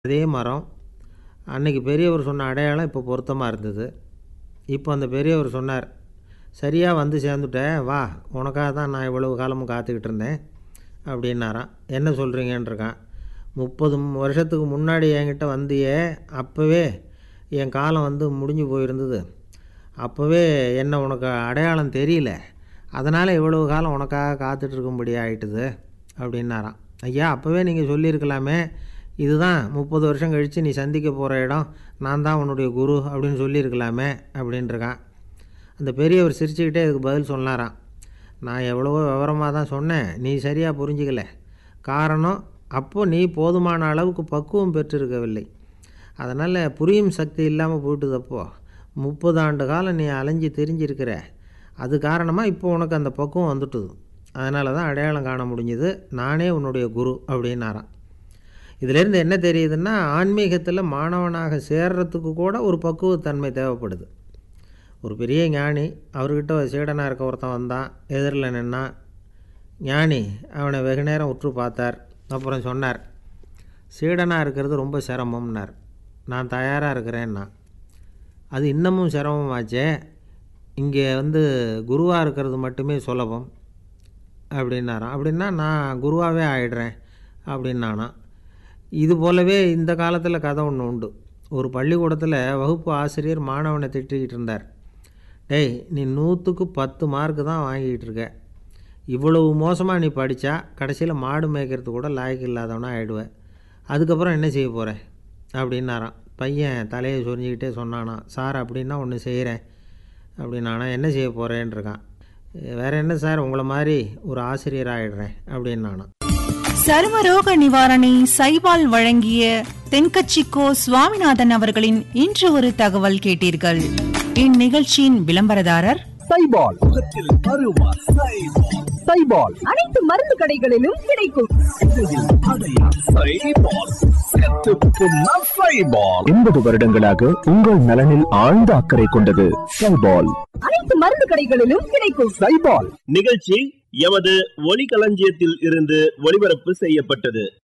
அதே மரம் அன்னைக்கு பெரியவர் சொன்ன அடையாளம் இப்போ பொருத்தமாக இருந்தது இப்போ அந்த பெரியவர் சொன்னார் சரியாக வந்து சேர்ந்துட்டேன் வா உனக்காக தான் நான் இவ்வளவு காலமும் காத்துக்கிட்டு இருந்தேன் அப்படின்னாராம் என்ன சொல்கிறீங்கன்றிருக்கான் முப்பது வருஷத்துக்கு முன்னாடி என்கிட்ட வந்தியே அப்போவே என் காலம் வந்து முடிஞ்சு போயிருந்தது அப்போவே என்ன உனக்கு அடையாளம் தெரியல அதனால் இவ்வளவு காலம் உனக்காக காத்துட்டு இருக்கும்படி ஆயிட்டுது அப்படின்னாராம் ஐயா அப்போவே நீங்கள் சொல்லியிருக்கலாமே இதுதான் முப்பது வருஷம் கழித்து நீ சந்திக்க போகிற இடம் நான் தான் உன்னுடைய குரு அப்படின்னு சொல்லியிருக்கலாமே அப்படின்ட்டுருக்கான் அந்த பெரியவர் சிரிச்சுக்கிட்டே இதுக்கு பதில் சொன்னாராம் நான் எவ்வளவோ விவரமாக தான் சொன்னேன் நீ சரியாக புரிஞ்சிக்கல காரணம் அப்போ நீ போதுமான அளவுக்கு பக்குவம் பெற்றிருக்கவில்லை அதனால் புரியும் சக்தி இல்லாமல் போயிட்டுதப்போ முப்பது ஆண்டு காலம் நீ அலைஞ்சு தெரிஞ்சிருக்கிற அது காரணமாக இப்போ உனக்கு அந்த பக்குவம் வந்துட்டுது அதனால தான் அடையாளம் காண முடிஞ்சுது நானே உன்னுடைய குரு அப்படின்னாராம் இதிலேருந்து என்ன தெரியுதுன்னா ஆன்மீகத்தில் மாணவனாக சேர்றதுக்கு கூட ஒரு பக்குவத்தன்மை தேவைப்படுது ஒரு பெரிய ஞானி அவர்கிட்ட ஒரு சீடனாக இருக்க ஒருத்தன் வந்தான் எதிரில் நின்னான் ஞானி அவனை வெகு நேரம் உற்று பார்த்தார் அப்புறம் சொன்னார் சீடனாக இருக்கிறது ரொம்ப சிரமம்னார் நான் தயாராக இருக்கிறேன்னா அது இன்னமும் சிரமமாச்சே இங்கே வந்து குருவாக இருக்கிறது மட்டுமே சுலபம் அப்படின்னாராம் அப்படின்னா நான் குருவாகவே ஆயிடுறேன் அப்படின்னானா இது போலவே இந்த காலத்தில் கதை ஒன்று உண்டு ஒரு பள்ளிக்கூடத்தில் வகுப்பு ஆசிரியர் மாணவனை திட்டிக்கிட்டு இருந்தார் டேய் நீ நூற்றுக்கு பத்து மார்க்கு தான் வாங்கிக்கிட்டு இருக்க இவ்வளவு மோசமாக நீ படித்தா கடைசியில் மாடு மேய்க்கிறது கூட லாய்க்கு இல்லாதவனா ஆயிடுவேன் அதுக்கப்புறம் என்ன செய்ய போகிற அப்படின்னாராம் பையன் தலையை சொரிஞ்சிக்கிட்டே சொன்னானா சார் அப்படின்னா ஒன்று செய்கிறேன் அப்படின்னானா என்ன செய்ய போகிறேன்னு இருக்கான் வேறு என்ன சார் உங்களை மாதிரி ஒரு ஆசிரியர் ஆகிடுறேன் அப்படின்னானா சர்வரோக நிவாரணி சைபால் வழங்கிய தென்கட்சிக்கோ சுவாமிநாதன் அவர்களின் இன்று ஒரு தகவல் கேட்டீர்கள் இந்நிகழ்ச்சியின் விளம்பரதாரர் சைபால் முகத்தில் அருவா சைபால் சைபால் அனைத்து மருந்து கடைகளிலும் கிடைக்கும் சைபால் செத்துப்புண்ணா சைபால் எண்பது வருடங்களாக உங்கள் நலனில் ஆழ்ந்த அக்கறை கொண்டது சைபால் அனைத்து மருந்து கடைகளிலும் கிடைக்கும் சைபால் நிகழ்ச்சி எமது ஒலிகளஞ்சியத்தில் இருந்து ஒளிபரப்பு செய்யப்பட்டது